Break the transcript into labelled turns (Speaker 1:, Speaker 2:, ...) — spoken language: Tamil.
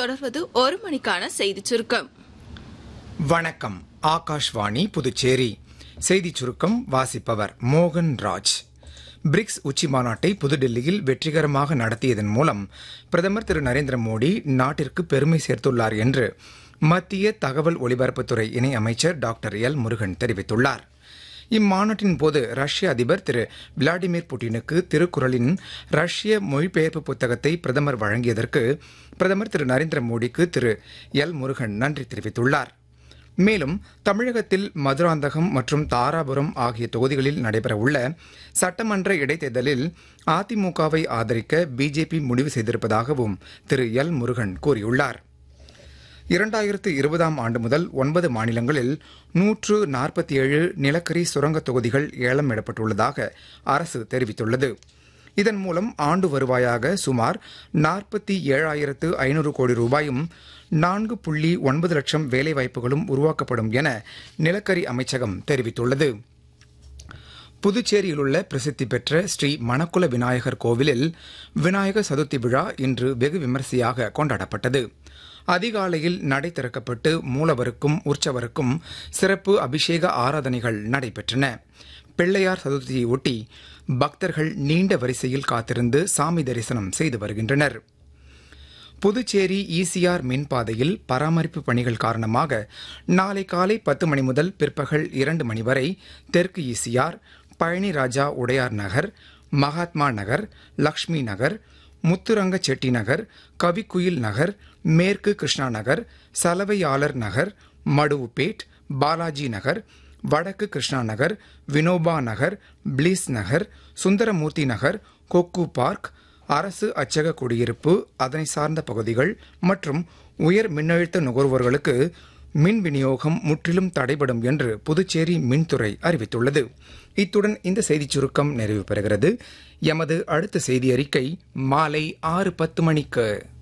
Speaker 1: தொடர்வது ஒரு மணிக்கான செய்திச் சுருக்கம்
Speaker 2: வணக்கம் ஆகாஷ்வாணி புதுச்சேரி செய்திச் சுருக்கம் வாசிப்பவர் மோகன் ராஜ் பிரிக்ஸ் உச்சி மாநாட்டை புதுடில்லியில் வெற்றிகரமாக நடத்தியதன் மூலம் பிரதமர் திரு நரேந்திர மோடி நாட்டிற்கு பெருமை சேர்த்துள்ளார் என்று மத்திய தகவல் ஒலிபரப்புத்துறை இணை அமைச்சர் டாக்டர் எல் முருகன் தெரிவித்துள்ளார் இம்மாநாட்டின் போது ரஷ்ய அதிபர் திரு விளாடிமிர் புட்டினுக்கு திருக்குறளின் ரஷ்ய மொழிபெயர்ப்பு புத்தகத்தை பிரதமர் வழங்கியதற்கு பிரதமர் திரு நரேந்திர மோடிக்கு திரு எல் முருகன் நன்றி தெரிவித்துள்ளார் மேலும் தமிழகத்தில் மதுராந்தகம் மற்றும் தாராபுரம் ஆகிய தொகுதிகளில் நடைபெறவுள்ள சட்டமன்ற இடைத்தேர்தலில் அதிமுகவை ஆதரிக்க பிஜேபி முடிவு செய்திருப்பதாகவும் திரு எல் முருகன் கூறியுள்ளார் இரண்டாயிரத்து இருபதாம் ஆண்டு முதல் ஒன்பது மாநிலங்களில் நூற்று நாற்பத்தி ஏழு நிலக்கரி சுரங்க தொகுதிகள் ஏலம் விடப்பட்டுள்ளதாக அரசு தெரிவித்துள்ளது இதன் மூலம் ஆண்டு வருவாயாக சுமார் நாற்பத்தி ஏழாயிரத்து ஐநூறு கோடி ரூபாயும் நான்கு புள்ளி ஒன்பது லட்சம் வேலைவாய்ப்புகளும் உருவாக்கப்படும் என நிலக்கரி அமைச்சகம் தெரிவித்துள்ளது புதுச்சேரியில் உள்ள பிரசித்தி பெற்ற ஸ்ரீ மணக்குல விநாயகர் கோவிலில் விநாயகர் சதுர்த்தி விழா இன்று வெகு விமரிசையாக கொண்டாடப்பட்டது அதிகாலையில் நடை திறக்கப்பட்டு மூலவருக்கும் உற்சவருக்கும் சிறப்பு அபிஷேக ஆராதனைகள் நடைபெற்றன பிள்ளையார் சதுர்த்தியை ஒட்டி பக்தர்கள் நீண்ட வரிசையில் காத்திருந்து சாமி தரிசனம் செய்து வருகின்றனர் புதுச்சேரி ஈசிஆர் மின்பாதையில் பராமரிப்பு பணிகள் காரணமாக நாளை காலை பத்து மணி முதல் பிற்பகல் இரண்டு மணி வரை தெற்கு ஈசிஆர் பழனி ராஜா உடையார் நகர் மகாத்மா நகர் லக்ஷ்மி நகர் முத்துரங்க செட்டி நகர் கவிக்குயில் நகர் மேற்கு கிருஷ்ணா நகர் சலவையாளர் நகர் மடுவுப்பேட் பாலாஜி நகர் வடக்கு கிருஷ்ணா நகர் வினோபா நகர் பிளிஸ் நகர் சுந்தரமூர்த்தி நகர் கொக்கு பார்க் அரசு அச்சக குடியிருப்பு அதனை சார்ந்த பகுதிகள் மற்றும் உயர் மின்னழுத்த நுகர்வோர்களுக்கு மின் விநியோகம் முற்றிலும் தடைபடும் என்று புதுச்சேரி மின்துறை அறிவித்துள்ளது இத்துடன் இந்த செய்திச் சுருக்கம் நிறைவு பெறுகிறது எமது அடுத்த செய்தி அறிக்கை மாலை ஆறு பத்து மணிக்கு